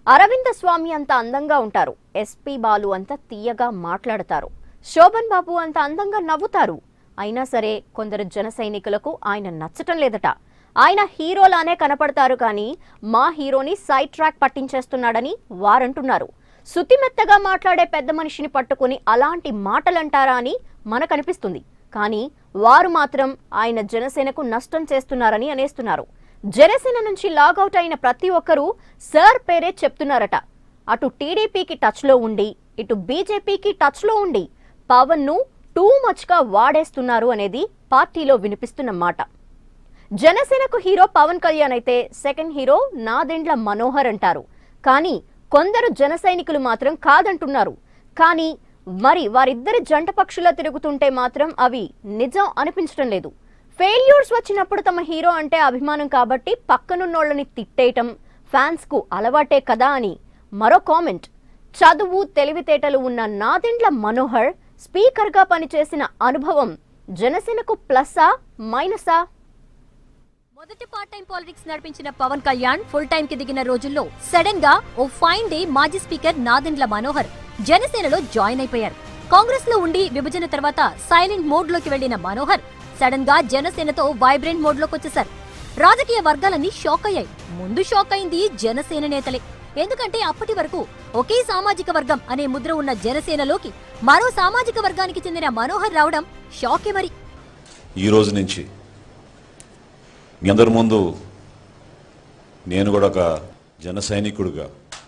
అరవింద స్వామి అంత అందంగా ఉంటారు ఎస్పి బాలు అంత తీయగా మాట్లాడతారు శోభన్ బాబు అంత అందంగా నవ్వుతారు అయినా సరే కొందరు జన సైనికులకు ఆయన నచ్చటం లేదట ఆయన హీరోలానే కనపడతారు కానీ మా హీరోని సైడ్ ట్రాక్ పట్టించేస్తున్నాడని వారంటున్నారు సుతిమెత్తగా మాట్లాడే పెద్ద మనిషిని పట్టుకుని అలాంటి మాటలంటారా అని మనకనిపిస్తుంది కానీ వారు మాత్రం ఆయన జనసేనకు నష్టం చేస్తున్నారని అనేస్తున్నారు జనసేన నుంచి లాగౌట్ అయిన ప్రతి ఒక్కరూ సార్ పేరే చెప్తున్నారట అటు టీడీపీకి టచ్లో ఉండి ఇటు బీజేపీకి టచ్లో ఉండి పవన్ను టూ మచ్గా వాడేస్తున్నారు అనేది పార్టీలో వినిపిస్తున్న మాట జనసేనకు హీరో పవన్ కళ్యాణ్ అయితే సెకండ్ హీరో నాదెండ్ల మనోహర్ అంటారు కానీ కొందరు జన సైనికులు మాత్రం కాదంటున్నారు కానీ మరి వారిద్దరి జంట పక్షులా తిరుగుతుంటే మాత్రం అవి నిజం అనిపించడం లేదు ఫెయిల్యూర్స్ వచ్చినప్పుడు తమ హీరో అంటే అభిమానం కాబట్టి పక్కనున్నోళ్ళని తిట్టేయటం ఫ్యాన్స్ కు అలవాటే కదా అని మరో కామెంట్ చదువు తెలివితేటలు ఉన్న నాదెండ్ల మనోహర్ స్పీకర్గా పనిచేసిన అనుభవం జనసేనకు ప్లస్సా మైనసా మొదటి పార్ట్ టైం పాలిటిక్స్ నడిపించిన పవన్ కళ్యాణ్ ఫుల్ టైం కి దిగిన రోజుల్లో సడన్ గా ఓ ఫైన్ డే మాజీ స్పీకర్ నాదెండ్ల మనోహర్ జనసేనలో జాయిన్ అయిపోయారు కాంగ్రెస్ లో ఉండి విభజన తర్వాత సైలెంట్ మోడ్ లోకి వెళ్లిన మనోహర్ సడన్ గా జనసేనతో వైబ్రెంట్ మోడ్ లోకి వచ్చేశారు రాజకీయ వర్గాలన్నీ షాక్ అయ్యాయి ముందు షాక్ అయింది జనసేన నేతలే ఎందుకంటే అప్పటి వరకు ఒకే సామాజిక వర్గం అనే ముద్ర ఉన్న జనసేనలోకి మరో సామాజిక వర్గానికి చెందిన మనోహర్ రావడం షాకే మరి ఈ రోజు నుంచి మీ అందరి ముందు నేను కూడా ఒక జన సైనికుడిగా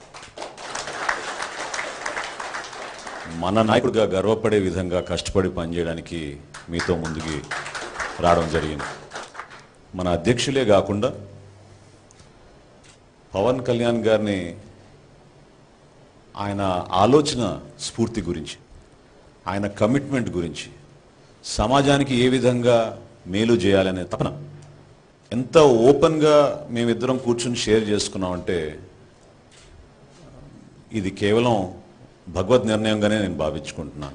మన నాయకుడిగా గర్వపడే విధంగా కష్టపడి పనిచేయడానికి మీతో ముందుకి రావడం జరిగింది మన అధ్యక్షులే కాకుండా పవన్ కళ్యాణ్ గారిని ఆయన ఆలోచన స్ఫూర్తి గురించి ఆయన కమిట్మెంట్ గురించి సమాజానికి ఏ విధంగా మేలు చేయాలనే తపన ఎంత ఓపెన్గా మేమిద్దరం కూర్చుని షేర్ చేసుకున్నామంటే ఇది కేవలం భగవద్ నిర్ణయంగానే నేను భావించుకుంటున్నాను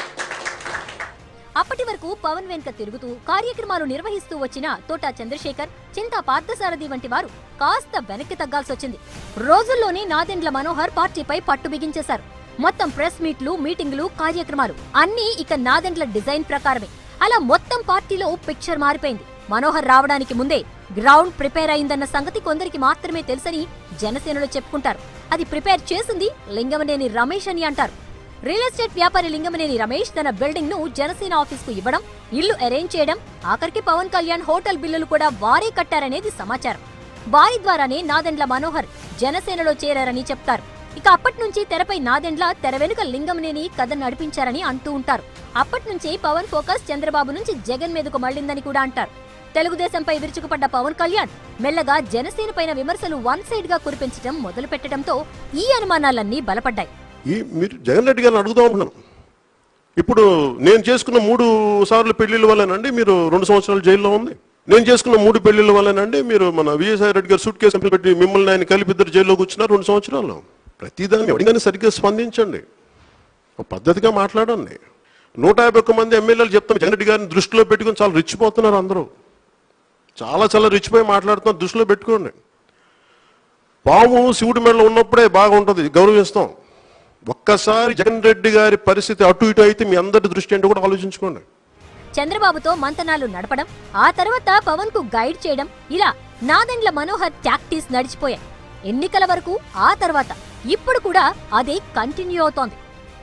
అప్పటి వరకు పవన్ వెనుక తిరుగుతూ కార్యక్రమాలు నిర్వహిస్తూ వచ్చిన తోటా చంద్రశేఖర్ చింతా పార్థసారథి వంటి వారు కాస్త వెనక్కి తగ్గాల్సొచ్చింది రోజుల్లోనే నాదెండ్ల మనోహర్ పార్టీపై పట్టు బిగించేశారు మొత్తం ప్రెస్ మీట్లు మీటింగులు కార్యక్రమాలు అన్నీ ఇక నాదెండ్ల డిజైన్ ప్రకారమే అలా మొత్తం పార్టీలో పిక్చర్ మారిపోయింది మనోహర్ రావడానికి ముందే గ్రౌండ్ ప్రిపేర్ అయిందన్న సంగతి కొందరికి మాత్రమే తెలుసని జనసేనలో చెప్పుకుంటారు అది ప్రిపేర్ చేసింది లింగమనేని రమేష్ అని అంటారు రియల్ ఎస్టేట్ వ్యాపారి లింగమనేని రమేష్ తన బిల్డింగ్ ను జనసేన ఆఫీస్ కు ఇవ్వడం ఇల్లు అరేంజ్ చేయడం ఆఖరికి పవన్ కళ్యాణ్ హోటల్ బిల్లులు కూడా వారే కట్టారనేది సమాచారం వారి ద్వారానే నాదెండ్ల మనోహర్ జనసేనలో చేరారని చెప్తారు ఇక అప్పటి నుంచి తెరపై నాదెండ్ల తెర వెనుక లింగమనేని కథ నడిపించారని అంటూ ఉంటారు అప్పటి నుంచి పవన్ ఫోకస్ చంద్రబాబు నుంచి జగన్ మీదకు మళ్లిందని కూడా అంటారు తెలుగుదేశంపై విరుచుకుపడ్డ పవన్ కళ్యాణ్ మెల్లగా జనసేన పైన విమర్శలు వన్ సైడ్ గా కురిపించడం మొదలు పెట్టడంతో ఈ అనుమానాలన్నీ బలపడ్డాయి ఈ మీరు జగన్ రెడ్డి గారిని అడుగుదాం అనుకున్నాను ఇప్పుడు నేను చేసుకున్న మూడు సార్లు పెళ్లిళ్ళ వల్లేనండి మీరు రెండు సంవత్సరాలు జైల్లో ఉంది నేను చేసుకున్న మూడు పెళ్లిళ్ళ వల్లేనండి మీరు మన విజయసాయి రెడ్డి గారు సూట్ కేసు కంపెనీ పెట్టి మిమ్మల్ని ఆయన కలిపి ఇద్దరు జైల్లో కూర్చున్నారు రెండు సంవత్సరాలు ప్రతిదాన్ని ఎవరికైనా సరిగ్గా స్పందించండి ఒక పద్ధతిగా మాట్లాడండి నూట యాభై ఒక్క మంది ఎమ్మెల్యేలు చెప్తాం జగన్ రెడ్డి గారిని దృష్టిలో పెట్టుకుని చాలా రిచ్చిపోతున్నారు అందరూ చాలా చాలా రిచ్చిపోయి మాట్లాడుతున్నారు దృష్టిలో పెట్టుకోండి పాము శివుడి మెడలో ఉన్నప్పుడే బాగుంటుంది గౌరవిస్తాం ఒక్కసారి జగన్ రెడ్డి గారి పరిస్థితి అటు ఇటు అయితే మీ అందరి దృష్టి ఏంటో కూడా ఆలోచించుకోండి చంద్రబాబుతో మంతనాలు నడపడం ఆ తర్వాత పవన్ కు గైడ్ చేయడం ఇలా నాదెండ్ల మనోహర్ టాక్టీస్ నడిచిపోయాయి ఎన్నికల వరకు ఆ తర్వాత ఇప్పుడు కూడా అదే కంటిన్యూ అవుతోంది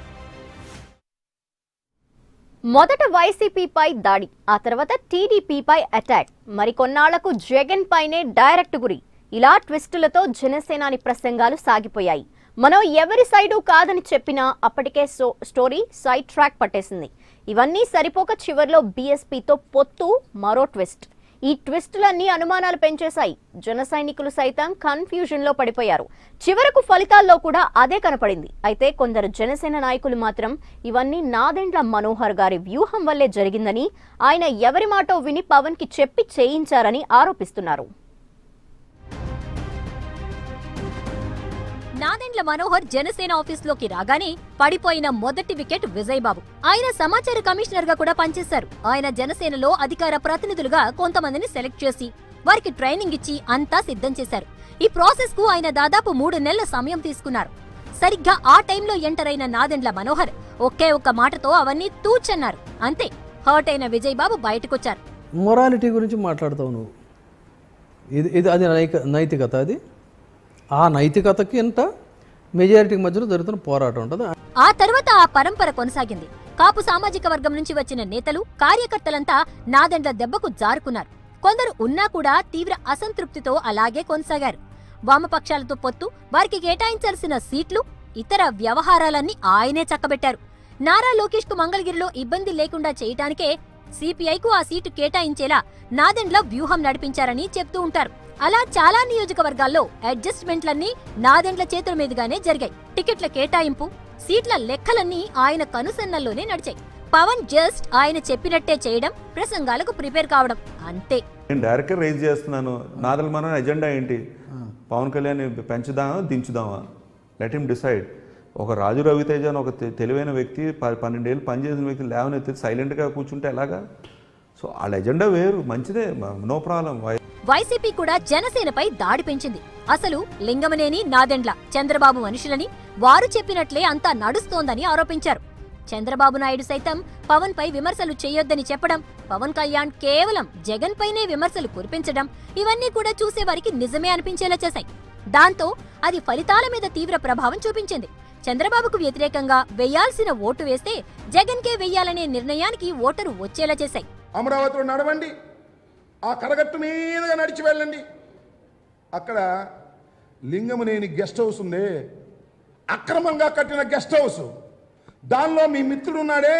మొదట వైసీపీపై దాడి ఆ తర్వాత టీడీపీపై అటాక్ మరికొన్నాళ్లకు జగన్ పైనే డైరెక్ట్ గురి ఇలా ట్విస్టులతో జనసేనాని ప్రసంగాలు సాగిపోయాయి మనం ఎవరి సైడు కాదని చెప్పినా అప్పటికే సో స్టోరీ సైడ్ ట్రాక్ పట్టేసింది ఇవన్నీ సరిపోక చివర్లో బీఎస్పీతో పొత్తు మరో ట్విస్ట్ ఈ ట్విస్టులన్నీ అనుమానాలు పెంచేశాయి జన సైనికులు సైతం కన్ఫ్యూజన్ లో పడిపోయారు చివరకు ఫలితాల్లో కూడా అదే కనపడింది అయితే కొందరు జనసేన నాయకులు మాత్రం ఇవన్నీ నాదెండ్ల మనోహర్ గారి వ్యూహం వల్లే జరిగిందని ఆయన ఎవరి మాటో విని పవన్ కి చెప్పి చేయించారని ఆరోపిస్తున్నారు నాదెండ్ల మనోహర్ జనసేన ఆఫీస్ లోకి రాగానే పడిపోయిన మొదటి వికెట్ విజయ్ బాబు ఆయన సమాచార కమిషనర్ గా కూడా పనిచేశారు ఆయన జనసేనలో అధికార ప్రతినిధులుగా కొంతమందిని సెలెక్ట్ చేసి వారికి ట్రైనింగ్ ఇచ్చి అంతా సిద్ధం చేశారు ఈ ప్రాసెస్ కు ఆయన దాదాపు మూడు నెలల సమయం తీసుకున్నారు సరిగ్గా ఆ టైంలో ఎంటర్ అయిన నాదెండ్ల మనోహర్ ఒకే ఒక్క మాటతో అవన్నీ తూచన్నారు అంతే హర్ట్ అయిన విజయ్ బాబు బయటకొచ్చారు మొరాలిటీ గురించి మాట్లాడతావు నువ్వు ఇది ఇది అది నైక నైతికత అది ఆ నైతికతకి ఎంత మెజారిటీ మధ్యలో జరుగుతున్న పోరాటం ఉంటుంది ఆ తర్వాత ఆ పరంపర కొనసాగింది కాపు సామాజిక వర్గం నుంచి వచ్చిన నేతలు కార్యకర్తలంతా నాదెండ్ల దెబ్బకు జారుకున్నారు కొందరు ఉన్నా కూడా తీవ్ర అసంతృప్తితో అలాగే కొనసాగారు వామపక్షాలతో పొత్తు వారికి కేటాయించాల్సిన సీట్లు ఇతర వ్యవహారాలన్నీ ఆయనే చక్కబెట్టారు నారా లోకేష్ కు మంగళగిరిలో ఇబ్బంది లేకుండా చేయటానికే సిపిఐకు ఆ సీటు కేటాయించేలా నాదెండ్ల వ్యూహం నడిపించారని చెప్తూ ఉంటారు అలా చాలా నియోజకవర్గాల్లో అడ్జస్ట్మెంట్లన్నీ నాదెండ్ల చేతుల మీదుగానే జరిగాయి టికెట్ల కేటాయింపు సీట్ల లెక్కలన్నీ ఆయన కనుసన్నల్లోనే నడిచాయి పవన్ జస్ట్ ఆయన చెప్పినట్టే చేయడం ప్రసంగాలకు ప్రిపేర్ కావడం అంతే నేను డైరెక్ట్గా రైజ్ చేస్తున్నాను నాదల మన ఎజెండా ఏంటి పవన్ కళ్యాణ్ పెంచుదామా దించుదామా లెట్ హిమ్ డిసైడ్ ఒక రాజు రవితేజ అని ఒక తె- తెలివైన వ్యక్తి ప- పన్నెండేళ్ళు పనిచేసిన వ్యక్తి లేవనెత్తి సైలెంట్గా కూర్చుంటే ఎలాగా సో వాళ్ళ ఎజెండా వేరు మంచిదే నో ప్రాబ్లం వైసీపీ కూడా జనసేనపై దాడి పెంచింది అసలు లింగమనేని నాదెండ్ల చంద్రబాబు మనుషులని వారు చెప్పినట్లే అంతా నడుస్తోందని ఆరోపించారు చంద్రబాబు నాయుడు సైతం పవన్ పై విమర్శలు చేయొద్దని చెప్పడం పవన్ కళ్యాణ్ కేవలం జగన్ పైనే విమర్శలు కురిపించడం ఇవన్నీ కూడా చూసేవారికి నిజమే అనిపించేలా చేశాయి దాంతో అది ఫలితాల మీద తీవ్ర ప్రభావం చూపించింది చంద్రబాబుకు వ్యతిరేకంగా వెయ్యాల్సిన ఓటు వేస్తే జగన్కే వెయ్యాలనే నిర్ణయానికి ఓటరు వచ్చేలా చేశాయి అమరావతిలో నడవండి ఆ కరగట్టు మీదుగా నడిచి వెళ్ళండి అక్కడ లింగమనేని గెస్ట్ హౌస్ ఉంది అక్రమంగా కట్టిన గెస్ట్ హౌస్ దానిలో మీ మిత్రుడు ఉన్నాడే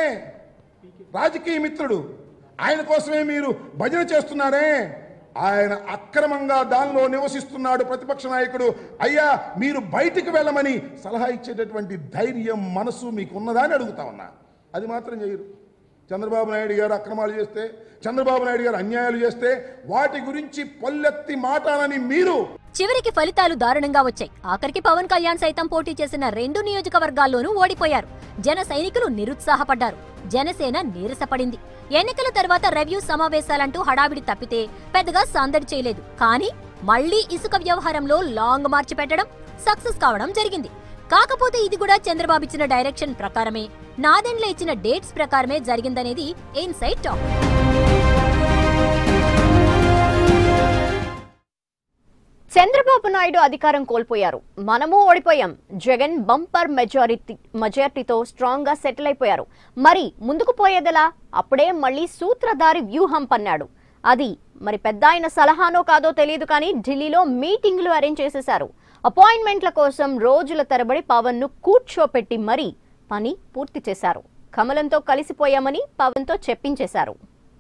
రాజకీయ మిత్రుడు ఆయన కోసమే మీరు భజన చేస్తున్నారే ఆయన అక్రమంగా దానిలో నివసిస్తున్నాడు ప్రతిపక్ష నాయకుడు అయ్యా మీరు బయటికి వెళ్ళమని సలహా ఇచ్చేటటువంటి ధైర్యం మనసు మీకు ఉన్నదా అని అడుగుతా ఉన్నా అది మాత్రం చేయరు చంద్రబాబు నాయుడు గారు అక్రమాలు చేస్తే చంద్రబాబు నాయుడు గారు అన్యాయాలు చేస్తే వాటి గురించి పొల్లెత్తి మాటాలని మీరు చివరికి ఫలితాలు దారుణంగా వచ్చాయి ఆఖరికి పవన్ కళ్యాణ్ సైతం పోటీ చేసిన రెండు నియోజకవర్గాల్లోనూ ఓడిపోయారు జన సైనికులు నిరుత్సాహపడ్డారు జనసేన నీరసపడింది ఎన్నికల తర్వాత రివ్యూ సమావేశాలంటూ హడావిడి తప్పితే పెద్దగా సందడి చేయలేదు కానీ మళ్లీ ఇసుక వ్యవహారంలో లాంగ్ మార్చి పెట్టడం సక్సెస్ కావడం జరిగింది కాకపోతే ఇది కూడా చంద్రబాబు ఇచ్చిన డైరెక్షన్ ప్రకారమే నాదెండ్ల ఇచ్చిన డేట్స్ ప్రకారమే జరిగిందనేది ఇన్సైడ్ టాక్ చంద్రబాబు నాయుడు అధికారం కోల్పోయారు మనము ఓడిపోయాం జగన్ బంపర్ మెజారిటీ మెజారిటీతో స్ట్రాంగ్ గా సెటిల్ అయిపోయారు మరి ముందుకు పోయేదెలా అప్పుడే మళ్ళీ సూత్రధారి వ్యూహం పన్నాడు అది మరి పెద్ద ఆయన సలహానో కాదో తెలియదు కానీ ఢిల్లీలో మీటింగ్లు అరేంజ్ చేసేశారు అపాయింట్మెంట్ల కోసం రోజుల తరబడి పవన్ ను కూర్చోపెట్టి మరీ పని పూర్తి చేశారు కమలంతో కలిసిపోయామని పవన్తో చెప్పించేశారు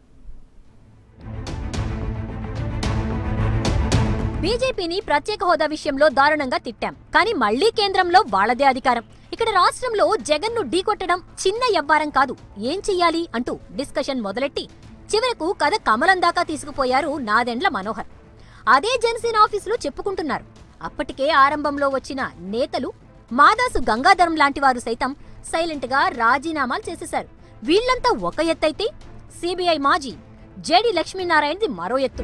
బీజేపీని ప్రత్యేక హోదా విషయంలో దారుణంగా తిట్టాం కానీ మళ్లీ కేంద్రంలో వాళ్లదే అధికారం ఇక్కడ రాష్ట్రంలో జగన్ ను ఢీకొట్టడం చిన్న యవ్వారం కాదు ఏం చెయ్యాలి అంటూ డిస్కషన్ మొదలెట్టి చివరకు కథ కమలం దాకా తీసుకుపోయారు నాదెండ్ల మనోహర్ అదే జనసేన ఆఫీసులో చెప్పుకుంటున్నారు అప్పటికే ఆరంభంలో వచ్చిన నేతలు మాదాసు గంగాధరం లాంటి వారు సైతం సైలెంట్ గా రాజీనామాలు చేసేశారు వీళ్లంతా ఒక ఎత్తైతే సిబిఐ మాజీ జేడి లక్ష్మీనారాయణది మరో ఎత్తు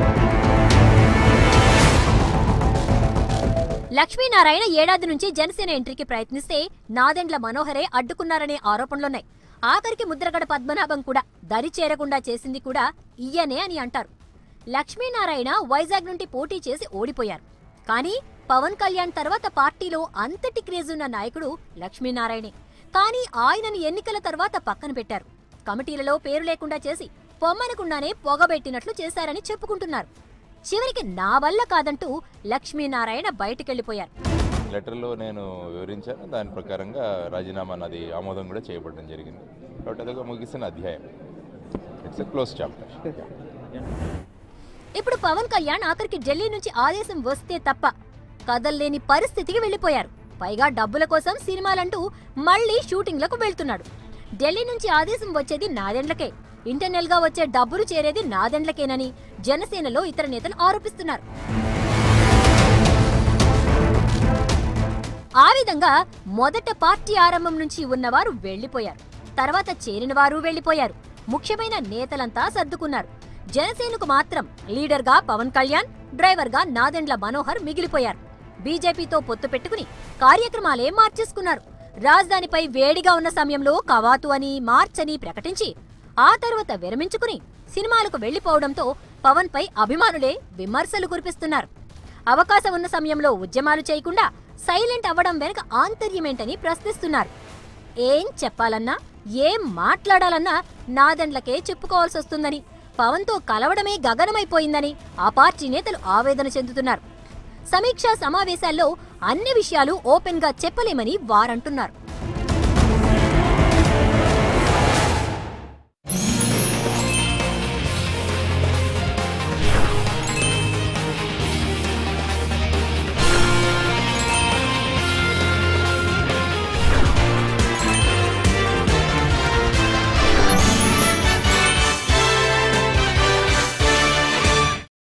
లక్ష్మీనారాయణ ఏడాది నుంచి జనసేన ఎంట్రీకి ప్రయత్నిస్తే నాదెండ్ల మనోహరే అడ్డుకున్నారనే ఆరోపణలున్నాయి ఆఖరికి ముద్రగడ పద్మనాభం కూడా దరి చేరకుండా చేసింది కూడా ఈయనే అని అంటారు లక్ష్మీనారాయణ వైజాగ్ నుండి పోటీ చేసి ఓడిపోయారు కానీ పవన్ కళ్యాణ్ తర్వాత పార్టీలో అంతటి క్రేజ్ ఉన్న నాయకుడు లక్ష్మీనారాయణే కానీ ఆయనను ఎన్నికల తర్వాత పక్కన పెట్టారు కమిటీలలో పేరు లేకుండా చేసి పొమ్మనకుండానే పొగబెట్టినట్లు చేశారని చెప్పుకుంటున్నారు చివరికి నా వల్ల కాదంటూ లక్ష్మీనారాయణ బయటికెళ్లిపోయారు లెటర్లో నేను వివరించాను దాని ప్రకారంగా రాజీనామా నాది ఆమోదం కూడా చేయబడడం జరిగింది కాబట్టి అదొక ముగిసిన అధ్యాయం ఇట్స్ ఎ క్లోజ్ చాప్టర్ ఇప్పుడు పవన్ కళ్యాణ్ ఆఖరికి ఢిల్లీ నుంచి ఆదేశం వస్తే తప్ప కదల్లేని పరిస్థితికి వెళ్లిపోయారు పైగా డబ్బుల కోసం సినిమాలంటూ మళ్లీ షూటింగ్లకు వెళ్తున్నాడు ఢిల్లీ నుంచి ఆదేశం వచ్చేది నాదెండ్లకే ఇంటర్నల్ గా వచ్చే డబ్బులు చేరేది నాదెండ్లకేనని జనసేనలో ఇతర నేతలు ఆరోపిస్తున్నారు ఆ విధంగా మొదట పార్టీ ఆరంభం నుంచి ఉన్నవారు వెళ్లిపోయారు తర్వాత చేరిన వారు వెళ్లిపోయారు ముఖ్యమైన నేతలంతా సర్దుకున్నారు జనసేనకు మాత్రం లీడర్గా పవన్ కళ్యాణ్ డ్రైవర్గా నాదెండ్ల మనోహర్ మిగిలిపోయారు బీజేపీతో పొత్తు పెట్టుకుని కార్యక్రమాలే మార్చేసుకున్నారు రాజధానిపై వేడిగా ఉన్న సమయంలో కవాతు అని మార్చని ప్రకటించి ఆ తర్వాత విరమించుకుని సినిమాలకు వెళ్లిపోవడంతో పవన్ పై అభిమానులే విమర్శలు కురిపిస్తున్నారు అవకాశం ఉన్న సమయంలో ఉద్యమాలు చేయకుండా సైలెంట్ అవ్వడం వెనుక ఆంతర్యమేంటని ప్రశ్నిస్తున్నారు ఏం చెప్పాలన్నా ఏం మాట్లాడాలన్నా నాదెండ్లకే చెప్పుకోవాల్సి వస్తుందని పవన్తో కలవడమే గగనమైపోయిందని ఆ పార్టీ నేతలు ఆవేదన చెందుతున్నారు సమీక్షా సమావేశాల్లో అన్ని విషయాలు ఓపెన్ గా చెప్పలేమని వారంటున్నారు